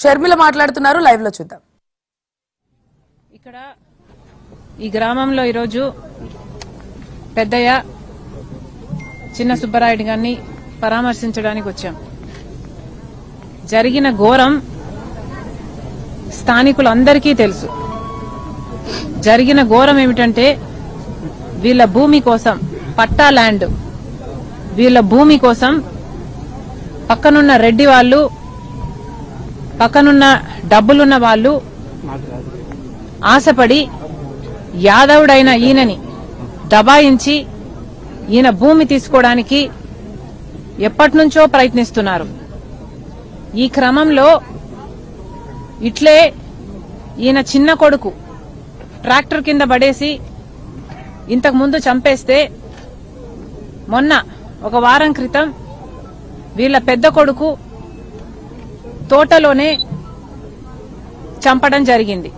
షర్మిల మాట్లాడుతున్నారు లైవ్ లో చూద్దాం ఇక్కడ ఈ గ్రామంలో ఈరోజు పెద్దయ్య చిన్న సుబ్బరాయుడు గారిని పరామర్శించడానికి వచ్చాం జరిగిన ఘోరం స్థానికులందరికీ తెలుసు జరిగిన ఘోరం ఏమిటంటే వీళ్ళ భూమి కోసం పట్టా ల్యాండ్ వీళ్ళ భూమి కోసం పక్కనున్న రెడ్డి వాళ్ళు పక్కనున్న డబ్బులున్న వాళ్ళు ఆశపడి యాదవుడైన ఈయనని దబాయించి ఈయన భూమి తీసుకోవడానికి ఎప్పటినుంచో ప్రయత్నిస్తున్నారు ఈ క్రమంలో ఇట్లే ఈయన చిన్న కొడుకు ట్రాక్టర్ కింద పడేసి ఇంతకు ముందు చంపేస్తే మొన్న ఒక వారం క్రితం వీళ్ళ పెద్ద కొడుకు తోటలోనే చంపడం జరిగింది